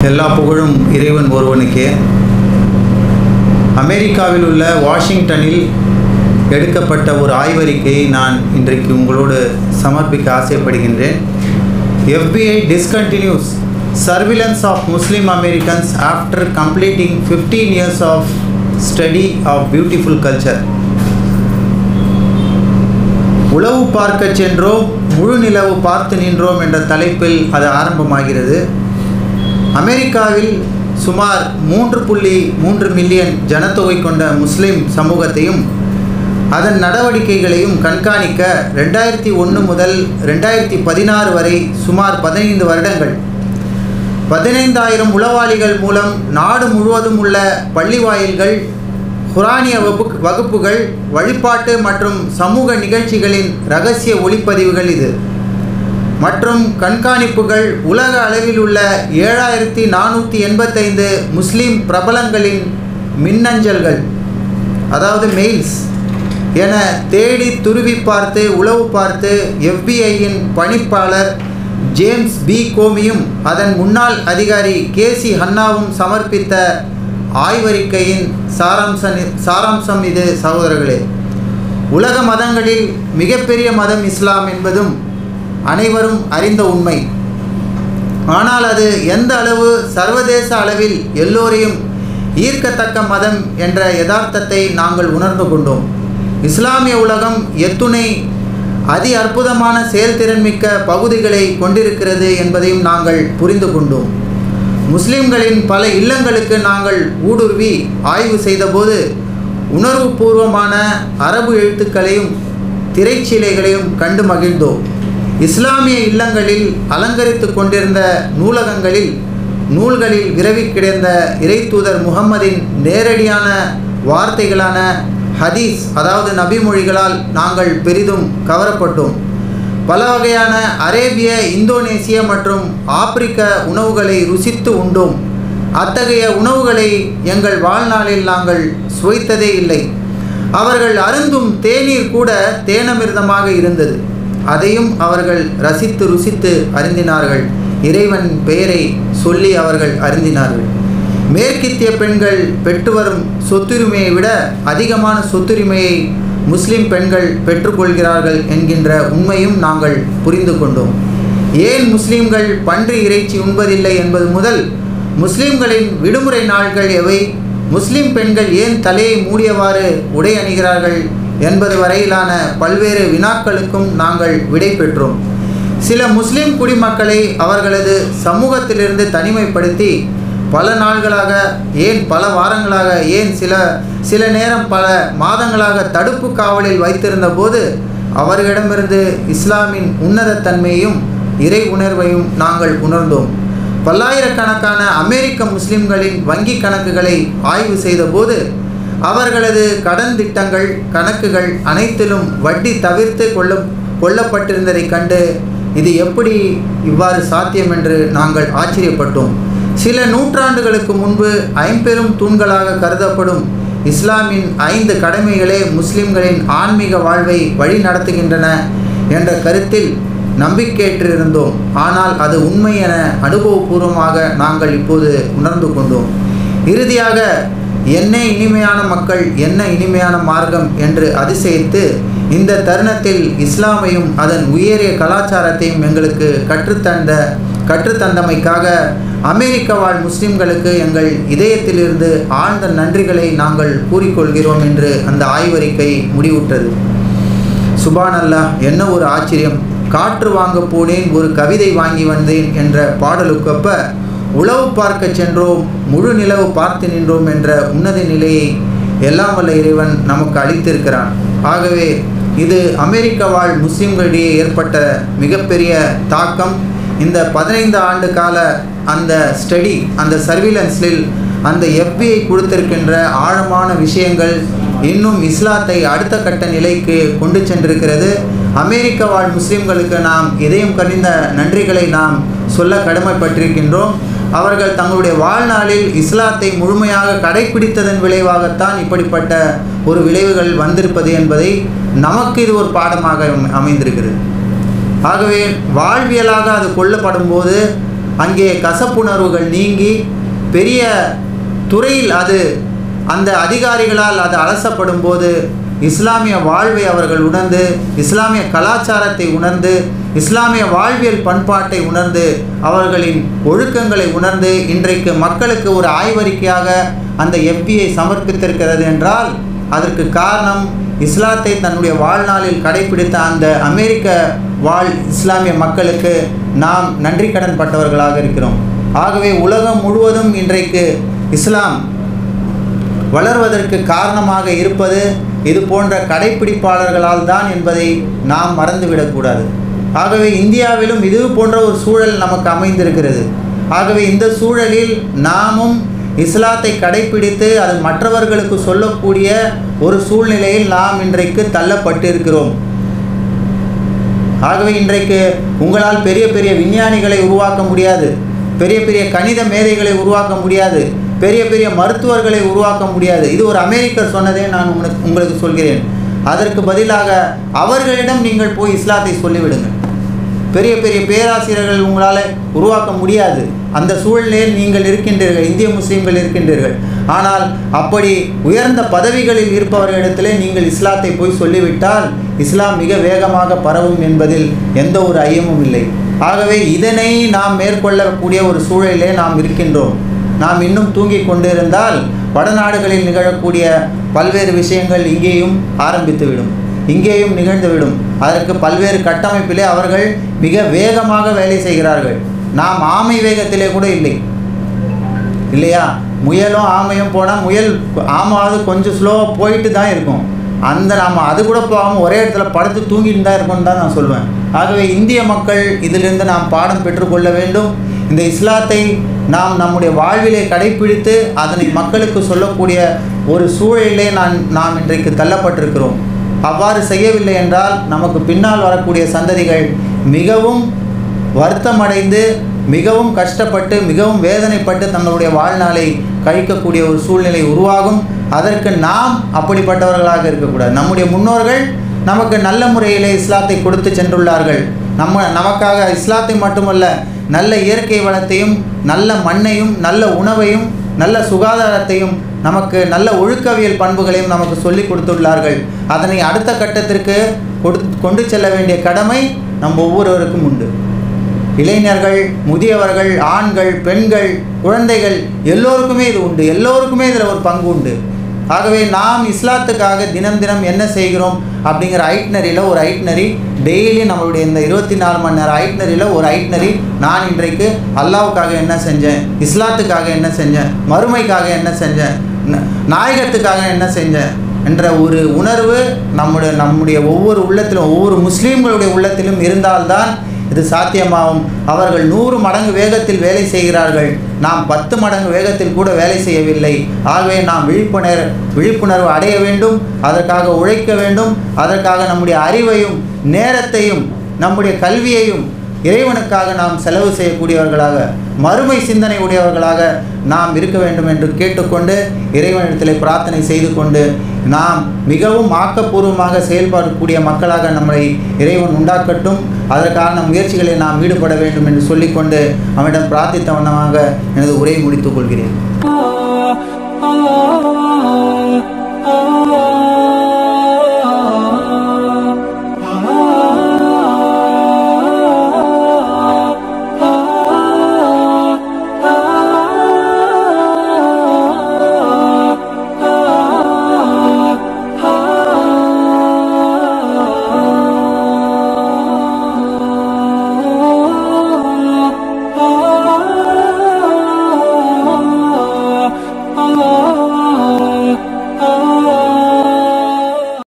எல்லா புகழும் இறைவன் ஒருவனுக்கே அமெரிக்காவில் உள்ள வாஷிங்டனில் எடுக்கப்பட்ட ஒரு ஆய்வறிக்கையை நான் இன்றைக்கு உங்களோடு சமர்ப்பிக்க ஆசைப்படுகின்றேன் FBI discontinues surveillance of Muslim Americans after completing 15 years of study of beautiful culture. உளவு பார்க்க சென்றோம் முழு நிலவு பார்த்து நின்றோம் என்ற தலைப்பில் அது ஆரம்பமாகிறது அமெரிக்காவில் சுமார் மூன்று புள்ளி மூன்று மில்லியன் ஜனத்தொகை கொண்ட முஸ்லிம் சமூகத்தையும் அதன் நடவடிக்கைகளையும் கண்காணிக்க ரெண்டாயிரத்தி ஒன்று முதல் ரெண்டாயிரத்தி பதினாறு வரை சுமார் பதினைந்து வருடங்கள் பதினைந்தாயிரம் உளவாளிகள் மூலம் நாடு முழுவதும் உள்ள பள்ளி வாயில்கள் குரானிய வகுப்பு வகுப்புகள் வழிபாட்டு மற்றும் சமூக நிகழ்ச்சிகளின் ரகசிய ஒளிப்பதிவுகள் இது மற்றும் கண்காணிப்புகள் உலக அளவில் உள்ள ஏழாயிரத்தி நானூற்றி எண்பத்தைந்து முஸ்லீம் பிரபலங்களின் மின்னஞ்சல்கள் அதாவது மெயில்ஸ் என தேடி துருவி பார்த்து உளவு பார்த்து எஃபிஐயின் பணிப்பாளர் ஜேம்ஸ் பி கோமியும் அதன் முன்னாள் அதிகாரி கேசி ஹன்னாவும் சமர்ப்பித்த ஆய்வறிக்கையின் சாராம்ச சாராம்சம் இது சகோதரர்களே உலக மதங்களில் மிகப்பெரிய மதம் இஸ்லாம் என்பதும் அனைவரும் அறிந்த உண்மை ஆனால் அது எந்த அளவு சர்வதேச அளவில் எல்லோரையும் ஈர்க்கத்தக்க மதம் என்ற யதார்த்தத்தை நாங்கள் உணர்ந்து கொண்டோம் இஸ்லாமிய உலகம் எத்துணை அதி அற்புதமான செயல்திறன்மிக்க பகுதிகளை கொண்டிருக்கிறது என்பதையும் நாங்கள் புரிந்து கொண்டோம் முஸ்லிம்களின் பல இல்லங்களுக்கு நாங்கள் ஊடுருவி ஆய்வு செய்தபோது உணர்வுபூர்வமான அரபு எழுத்துக்களையும் திரைச்சீலைகளையும் கண்டு மகிழ்ந்தோம் இஸ்லாமிய இல்லங்களில் அலங்கரித்து கொண்டிருந்த நூலகங்களில் நூல்களில் விரவி கிடந்த இறைத்தூதர் முகம்மதின் நேரடியான வார்த்தைகளான ஹதீஸ் அதாவது நபிமொழிகளால் நாங்கள் பெரிதும் கவரப்பட்டோம் பல வகையான அரேபிய இந்தோனேசிய மற்றும் ஆப்பிரிக்க உணவுகளை ருசித்து உண்டோம் அத்தகைய உணவுகளை எங்கள் வாழ்நாளில் நாங்கள் சுவைத்ததே இல்லை அவர்கள் அருந்தும் தேநீர் கூட தேனமிர்தமாக இருந்தது அதையும் அவர்கள் ரசித்து ருசித்து அருந்தினார்கள் இறைவன் பெயரை சொல்லி அவர்கள் அருந்தினார்கள் மேற்கித்திய பெண்கள் பெற்று வரும் சொத்துரிமையை விட அதிகமான சொத்துரிமையை முஸ்லிம் பெண்கள் பெற்றுக்கொள்கிறார்கள் என்கின்ற உண்மையும் நாங்கள் புரிந்து கொண்டோம் ஏன் முஸ்லிம்கள் பன்றி இறைச்சி உண்பதில்லை என்பது முதல் முஸ்லிம்களின் விடுமுறை நாள்கள் எவை முஸ்லிம் பெண்கள் ஏன் தலையை மூடியவாறு உடை அணிகிறார்கள் என்பது வரையிலான பல்வேறு வினாக்களுக்கும் நாங்கள் விடை பெற்றோம் சில முஸ்லிம் குடிமக்களை அவர்களது சமூகத்திலிருந்து தனிமைப்படுத்தி பல நாள்களாக ஏன் பல வாரங்களாக ஏன் சில சில நேரம் பல மாதங்களாக தடுப்பு காவலில் வைத்திருந்த போது அவர்களிடமிருந்து இஸ்லாமின் உன்னதத்தன்மையும் இறை உணர்வையும் நாங்கள் உணர்ந்தோம் பல்லாயிரக்கணக்கான அமெரிக்க முஸ்லிம்களின் வங்கி கணக்குகளை ஆய்வு செய்தபோது அவர்களது கடன் திட்டங்கள் கணக்குகள் அனைத்திலும் வட்டி தவிர்த்து கொள்ள கொல்லப்பட்டிருந்ததை கண்டு இது எப்படி இவ்வாறு சாத்தியம் என்று நாங்கள் ஆச்சரியப்பட்டோம் சில நூற்றாண்டுகளுக்கு முன்பு ஐம்பெரும் தூண்களாக கருதப்படும் இஸ்லாமின் ஐந்து கடமைகளே முஸ்லிம்களின் ஆன்மீக வாழ்வை வழி நடத்துகின்றன என்ற கருத்தில் நம்பிக்கையற்றிருந்தோம் ஆனால் அது உண்மை என அனுபவபூர்வமாக நாங்கள் இப்போது உணர்ந்து கொண்டோம் இறுதியாக என்ன இனிமையான மக்கள் என்ன இனிமையான மார்க்கம் என்று அதிசயித்து இந்த தருணத்தில் இஸ்லாமையும் அதன் உயரிய கலாச்சாரத்தையும் எங்களுக்கு கற்றுத்தந்த கற்றுத்தந்தமைக்காக அமெரிக்க வாழ் முஸ்லிம்களுக்கு எங்கள் இதயத்திலிருந்து ஆழ்ந்த நன்றிகளை நாங்கள் கூறிக்கொள்கிறோம் என்று அந்த ஆய்வறிக்கை முடிவுற்றது சுபான் அல்லாஹ் என்ன ஒரு ஆச்சரியம் காற்று வாங்க போனேன் ஒரு கவிதை வாங்கி வந்தேன் என்ற பாடலுக்கொப்ப உளவு பார்க்க சென்றோம் முழு நிலவு பார்த்து நின்றோம் என்ற உன்னத நிலையை எல்லாம் வல்ல இறைவன் நமக்கு அளித்திருக்கிறான் ஆகவே இது அமெரிக்க வாழ் முஸ்லிம்களிடையே ஏற்பட்ட மிகப்பெரிய தாக்கம் இந்த பதினைந்து ஆண்டு கால அந்த ஸ்டடி அந்த சர்வீலன்ஸில் அந்த எஃபிஐ கொடுத்திருக்கின்ற ஆழமான விஷயங்கள் இன்னும் இஸ்லாத்தை அடுத்த கட்ட நிலைக்கு கொண்டு சென்றிருக்கிறது அமெரிக்க வாழ் முஸ்லிம்களுக்கு நாம் இதயம் கனிந்த நன்றிகளை நாம் சொல்ல கடமைப்பட்டிருக்கின்றோம் அவர்கள் தங்களுடைய வாழ்நாளில் இஸ்லாத்தை முழுமையாக கடைபிடித்ததன் விளைவாகத்தான் இப்படிப்பட்ட ஒரு விளைவுகள் வந்திருப்பது என்பதை நமக்கு இது ஒரு பாடமாக அமைந்திருக்கிறது ஆகவே வாழ்வியலாக அது கொல்லப்படும் போது அங்கே கசப்புணர்வுகள் நீங்கி பெரிய துறையில் அது அந்த அதிகாரிகளால் அது அலசப்படும் போது இஸ்லாமிய வாழ்வை அவர்கள் உணர்ந்து இஸ்லாமிய கலாச்சாரத்தை உணர்ந்து இஸ்லாமிய வாழ்வியல் பண்பாட்டை உணர்ந்து அவர்களின் ஒழுக்கங்களை உணர்ந்து இன்றைக்கு மக்களுக்கு ஒரு ஆய்வறிக்கையாக அந்த எம்பியை சமர்ப்பித்திருக்கிறது என்றால் அதற்கு காரணம் இஸ்லாத்தை தன்னுடைய வாழ்நாளில் கடைபிடித்த அந்த அமெரிக்க வாழ் இஸ்லாமிய மக்களுக்கு நாம் நன்றி கடன் பட்டவர்களாக இருக்கிறோம் ஆகவே உலகம் முழுவதும் இன்றைக்கு இஸ்லாம் வளர்வதற்கு காரணமாக இருப்பது இது போன்ற கடைப்பிடிப்பாளர்களால் தான் என்பதை நாம் மறந்துவிடக்கூடாது ஆகவே இந்தியாவிலும் இது போன்ற ஒரு சூழல் நமக்கு அமைந்திருக்கிறது ஆகவே இந்த சூழலில் நாமும் இஸ்லாத்தை கடைப்பிடித்து அது மற்றவர்களுக்கு சொல்லக்கூடிய ஒரு சூழ்நிலையில் நாம் இன்றைக்கு தள்ளப்பட்டிருக்கிறோம் ஆகவே இன்றைக்கு உங்களால் பெரிய பெரிய விஞ்ஞானிகளை உருவாக்க முடியாது பெரிய பெரிய கணித மேதைகளை உருவாக்க முடியாது பெரிய பெரிய மருத்துவர்களை உருவாக்க முடியாது இது ஒரு அமெரிக்கர் சொன்னதே நான் உங்களுக்கு உங்களுக்கு சொல்கிறேன் அதற்கு பதிலாக அவர்களிடம் நீங்கள் போய் இஸ்லாத்தை சொல்லிவிடுங்கள் பெரிய பெரிய பேராசிரியர்கள் உங்களால் உருவாக்க முடியாது அந்த சூழ்நிலையில் நீங்கள் இருக்கின்றீர்கள் இந்திய முஸ்லீம்கள் இருக்கின்றீர்கள் ஆனால் அப்படி உயர்ந்த பதவிகளில் இருப்பவர்களிடத்திலே நீங்கள் இஸ்லாத்தை போய் சொல்லிவிட்டால் இஸ்லாம் மிக வேகமாக பரவும் என்பதில் எந்த ஒரு ஐயமும் இல்லை ஆகவே இதனை நாம் மேற்கொள்ளக்கூடிய ஒரு சூழலிலே நாம் இருக்கின்றோம் நாம் இன்னும் தூங்கிக் கொண்டிருந்தால் வடநாடுகளில் நிகழக்கூடிய பல்வேறு விஷயங்கள் இங்கேயும் ஆரம்பித்துவிடும் இங்கேயும் நிகழ்ந்துவிடும் அதற்கு பல்வேறு கட்டமைப்பிலே அவர்கள் மிக வேகமாக வேலை செய்கிறார்கள் நாம் ஆமை வேகத்திலே கூட இல்லை இல்லையா முயலும் ஆமையும் போனால் முயல் ஆமாவது கொஞ்சம் ஸ்லோவாக போயிட்டு தான் இருக்கும் அந்த நாம் அது கூட போகாமல் ஒரே இடத்துல படுத்து தூங்கிட்டு தான் இருக்கணும்னு தான் நான் சொல்லுவேன் ஆகவே இந்திய மக்கள் இதிலிருந்து நாம் பாடம் பெற்றுக்கொள்ள வேண்டும் இந்த இஸ்லாத்தை நாம் நம்முடைய வாழ்விலே கடைப்பிடித்து அதனை மக்களுக்கு சொல்லக்கூடிய ஒரு சூழலிலே நான் நாம் இன்றைக்கு தள்ளப்பட்டிருக்கிறோம் அவ்வாறு செய்யவில்லை என்றால் நமக்கு பின்னால் வரக்கூடிய சந்ததிகள் மிகவும் வருத்தமடைந்து மிகவும் கஷ்டப்பட்டு மிகவும் வேதனைப்பட்டு தங்களுடைய வாழ்நாளை கழிக்கக்கூடிய ஒரு சூழ்நிலை உருவாகும் அதற்கு நாம் அப்படிப்பட்டவர்களாக இருக்கக்கூடாது நம்முடைய முன்னோர்கள் நமக்கு நல்ல முறையிலே இஸ்லாத்தை கொடுத்து சென்றுள்ளார்கள் நம்ம நமக்காக இஸ்லாத்தை மட்டுமல்ல நல்ல இயற்கை வளத்தையும் நல்ல மண்ணையும் நல்ல உணவையும் நல்ல சுகாதாரத்தையும் நமக்கு நல்ல ஒழுக்கவியல் பண்புகளையும் நமக்கு சொல்லி கொடுத்துள்ளார்கள் அதனை அடுத்த கட்டத்திற்கு கொடு கொண்டு செல்ல வேண்டிய கடமை நம் ஒவ்வொருவருக்கும் உண்டு இளைஞர்கள் முதியவர்கள் ஆண்கள் பெண்கள் குழந்தைகள் எல்லோருக்குமே இது உண்டு எல்லோருக்குமே இதில் ஒரு பங்கு உண்டு ஆகவே நாம் இஸ்லாத்துக்காக தினம் தினம் என்ன செய்கிறோம் அப்படிங்கிற ஐட்னரியில் ஒரு ஐட்னரி டெய்லி நம்மளுடைய இந்த இருபத்தி நாலு மணி நேரம் ஐட்னரியில் ஒரு ஐட்னரி நான் இன்றைக்கு அல்லாவுக்காக என்ன செஞ்சேன் இஸ்லாத்துக்காக என்ன செஞ்சேன் மறுமைக்காக என்ன செஞ்சேன் ந- நாயகத்துக்காக என்ன செஞ்சேன் என்ற ஒரு உணர்வு நம்முடைய நம்முடைய ஒவ்வொரு உள்ளத்திலும் ஒவ்வொரு முஸ்லீம்களுடைய உள்ளத்திலும் இருந்தால்தான் இது சாத்தியமாகும் அவர்கள் நூறு மடங்கு வேகத்தில் வேலை செய்கிறார்கள் நாம் பத்து மடங்கு வேகத்தில் கூட வேலை செய்யவில்லை ஆகவே நாம் விழிப்புணர் விழிப்புணர்வு அடைய வேண்டும் அதற்காக உழைக்க வேண்டும் அதற்காக நம்முடைய அறிவையும் நேரத்தையும் நம்முடைய கல்வியையும் இறைவனுக்காக நாம் செலவு செய்யக்கூடியவர்களாக மறுமை சிந்தனை உடையவர்களாக நாம் இருக்க வேண்டும் என்று கேட்டுக்கொண்டு இறைவனிடத்தில் பிரார்த்தனை செய்து கொண்டு நாம் மிகவும் ஆக்கப்பூர்வமாக செயல்படக்கூடிய மக்களாக நம்மளை இறைவன் உண்டாக்கட்டும் அதற்கான முயற்சிகளை நாம் ஈடுபட வேண்டும் என்று சொல்லிக்கொண்டு அவனிடம் பிரார்த்தித்த வண்ணமாக எனது உரையை முடித்துக் கொள்கிறேன் ah, ah, ah, ah.